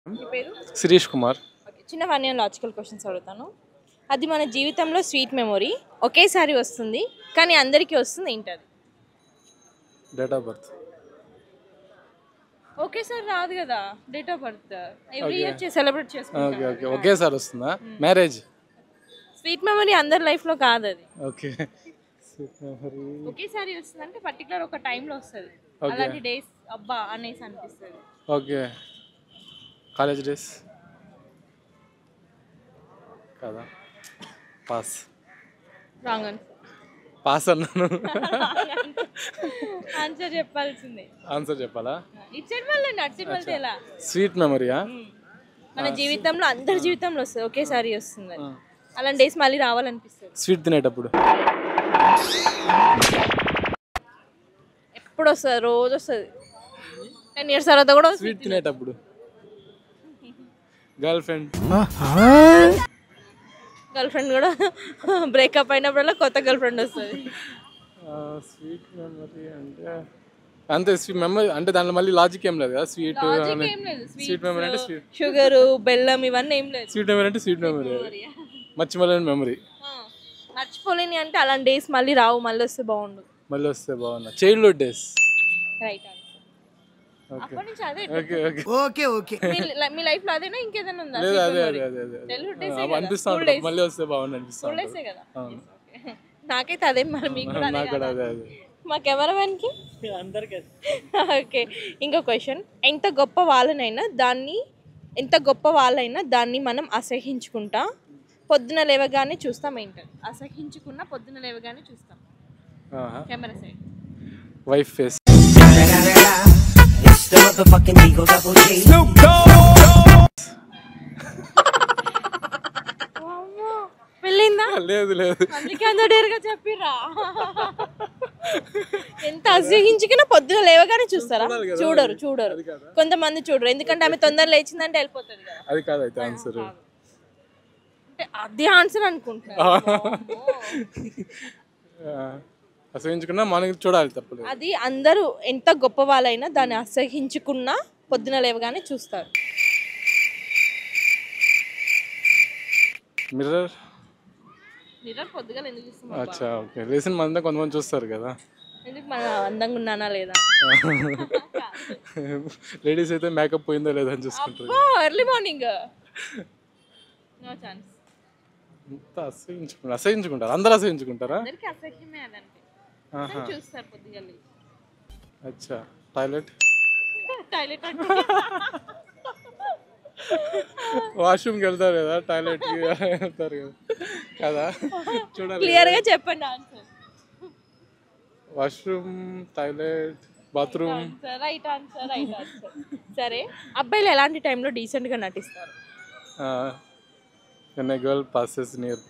మీ పేరు శిరీష్ కుమార్ ఓకే చిన్న funny and logical questions అడుగుతాను అది మన జీవితంలో స్వీట్ మెమొరీ ఒకేసారి వస్తుంది కానీ అందరికీ వస్తుంది ఏంటది డేట్ ఆఫ్ బర్త్ ఒకేసారి రాదు కదా date of birth every year celebrate okay చేసుకుంటాం ఓకే ఒకేసారి వస్తుందా మ్యారేజ్ స్వీట్ మెమొరీ అందరి లైఫ్లో కాదు అది ఓకే ఒకేసారి వస్తుంది అంటే పర్టికులర్ ఒక టైంలో వస్తుంది Okay. అలాంటి డేస్ అబ్బా అనేసి అనిపిస్తుంది ఓకే కాలేజ్ డేస్ కదా పాస్ రాంగ్ అని పాస్ అన్నాను ఆన్సర్ చెప్పాల్సిందే ఆన్సర్ చెప్పాలా ఇటు సైడ్ వాళ్ళండి అటు సైడ్ వెళ్తే ఎలా స్వీట్ మెమరీయా మన జీవితంలో అందరి జీవితంలో వస్తుంది ఒకేసారి వస్తుంది అది. అలాంటి డేస్ మళ్ళీ రావాలనిపిస్తుంది స్వీట్ తినేటప్పుడు ఎప్పుడు వస్తుంది రోజు వస్తుంది టెన్ ఇయర్స్ తర్వాత కూడా స్వీట్ తినేటప్పుడు గర్ల్ ఫ్రెండ్ గర్ల్ ఫ్రెండ్ కూడా బ్రేకప్ అయినప్పుడల్లా కొత్త గర్ల్ ఫ్రెండ్ వస్తుంది స్వీట్ మెమరీ అంటే అంతే స్వీట్ మెమరీ అంటే దాంట్లో మళ్ళీ లాజిక్ ఏం లేదు కదా స్వీట్ స్వీట్ మెమరీ అంటే స్వీట్ షుగర్ బెల్లం ఇవన్నీ ఏం లేదు స్వీట్ మెమరీ అంటే స్వీట్ మెమరీ మర్చిపోలేని మెమరీ ఆ, మర్చిపోలేని అంటే అలాంటి డేస్ మళ్ళీ రావు మళ్ళీ వస్తే బాగుండు మళ్ళీ వస్తే బాగున్నా చైల్డ్హుడ్ డేస్ రైట్ అప్పటి నుంచి అదే ఓకే ఓకే ఓకే ఓకే మీ- మీ లైఫ్ లో అదేనా ఇంకేదైనా ఉందా లేదు అదే అదే అదే అదే Childhood days ఆ, ఏ కదా? అనిపిస్తా School ఉంటుంది days. మళ్ళీ వస్తే బాగుంది అనిపిస్తా School ఉంటుంది days ఏ కదా అవును. Yes, okay. నాకైతే అదే మరి మీకు కూడా అదే నాకు కూడా కదా? అదే అదే మా కెమెరామెన్ కి ఓకే ఇంకో క్వశ్చన్ ఎంత గొప్ప వాళ్ళనైనా దాన్ని ఎంత గొప్ప వాళ్ళైనా దాన్ని మనం అసహించుకుంటా పొద్దున లేవగానే చూస్తాం ఏంటది అసహించుకున్న పొద్దున లేవగానే చూస్తాం camera side wife face It's the motherfucking Eagle Double G. వెళ్ళిందా లేదు లేదు అందుకే అంత డేరుగా చెప్పిర్రా ఎంత అసహించుకున్నా పొద్దున లేవగానే చూస్తారా చూడరు చూడరు కొంతమంది చూడరు ఎందుకంటే ఆమె తొందర లేచిందంటే వెళ్ళిపోతుంది కదా అది కాదు అయితే ఆన్సర్ అంటే అది ఆన్సర్ అనుకుంటున్నారు అసహించుకున్నా మనకి చూడాలి తప్పలేదు అది అందరూ ఎంత గొప్ప వాళ్ళైనా దాన్ని అసహించుకున్నా పొద్దున లేవగానే చూస్తారు మిర్రర్ మిర్రర్ పొద్దుగా ఎందుకు చూస్తున్నాం అచ్చా ఓకే లేచిన మంది కొంతమంది చూస్తారు కదా ఎందుకు మన అందంగా ఉన్నానా లేదా లేడీస్ అయితే మేకప్ పోయిందో లేదో అని చూసుకుంటారు ఎర్లీ మార్నింగ్ నో ఛాన్స్ అంత అసహించుకుంటారు అసహించుకుంటారు అందరూ అసహించుకుంటారా అందరికి అసహ్యమే అదంటే ఆహా. కానీ చూస్తారు పొద్దుగా లేచి. అచ్చా టాయిలెట్ టాయిలెట్ అంటే వాష్రూమ్కి వెళ్తారు కదా టాయిలెట్కి వెళ్తారు కదా కదా చూడాలి క్లియర్ గా చెప్పండి answer washroom toilet bathroom right answer right answer సరే అబ్బాయిలు ఎలాంటి టైంలో డీసెంట్ గా నటిస్తారు ఎన్ గర్ల్ పాసెస్ నియర్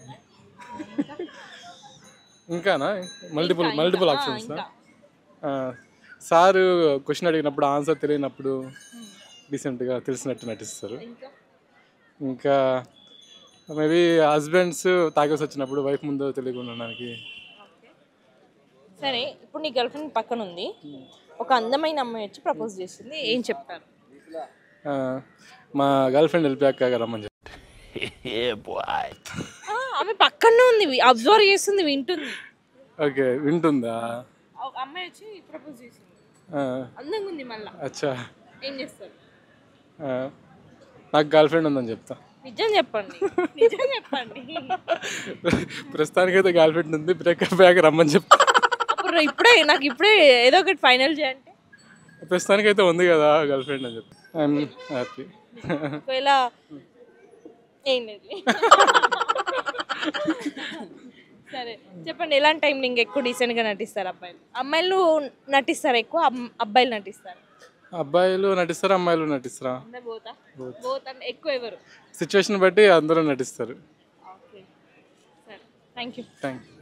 ఇంకానా మల్టిపుల్ ఇంకా, మల్టిపుల్ ఇంకా, ఆప్షన్స్ ఇంకా. సారు క్వశ్చన్ అడిగినప్పుడు ఆన్సర్ తెలియనప్పుడు డీసెంట్గా తెలిసినట్టు నటిస్తారు ఇంకా ఇంకా మేబీ హస్బెండ్స్ తాగేసి వచ్చినప్పుడు వైఫ్ ముందు తెలియకుండా ఉండడానికి సరే ఇప్పుడు నీ గర్ల్ ఫ్రెండ్ పక్కన ఉంది ఒక అందమైన అమ్మాయి వచ్చి ప్రపోజ్ చేసింది ఏం చెప్తారు ఆ, మా గర్ల్ ఫ్రెండ్ వెళ్ళిపోయాక రమ్మని చెప్పి ఆ, ఆమె పక్కనే ఉంది అబ్జర్వ్ చేస్తుంది వింటుంది ఓకే వింటుందా ఒక అమ్మాయి వచ్చి ప్రపోజ్ చేసింది ఆ, అందంగా ఉంది మళ్ళా అచ్చా ఏం చేస్తారు ఆ, నాకు గర్ల్ ఫ్రెండ్ ఉందని చెప్తా నిజం చెప్పండి నిజం చెప్పండి ప్రస్తుతానికైతే గర్ల్ ఫ్రెండ్ ఉంది బ్రేకప్ అయ్యాక రమ్మని చెప్తా అప్పుడు ఇప్పుడే నాకు ఇప్పుడే ఏదో ఒకటి ఫైనల్ చేయంటే ప్రస్తుతానికైతే ఉంది కదా గర్ల్ ఫ్రెండ్ అని చెప్పి ఐఎమ్ హ్యాపీ ఒకవేళ ఏం లేదు సరే చెప్పండి ఎలాంటి టైం ఇంకా ఎక్కువ డీసెంట్గా నటిస్తారు అబ్బాయిలు అమ్మాయిలు నటిస్తారు ఎక్కువ అమ్- అబ్బాయిలు నటిస్తారు అబ్బాయిలు నటిస్తారా అమ్మాయిలు నటిస్తారా అందరు పోతా పోతా అంటే ఎక్కువ ఎవరు సిచ్యువేషన్ బట్టి అందరూ నటిస్తారు ఓకే సరే థ్యాంక్ యూ థ్యాంక్ యూ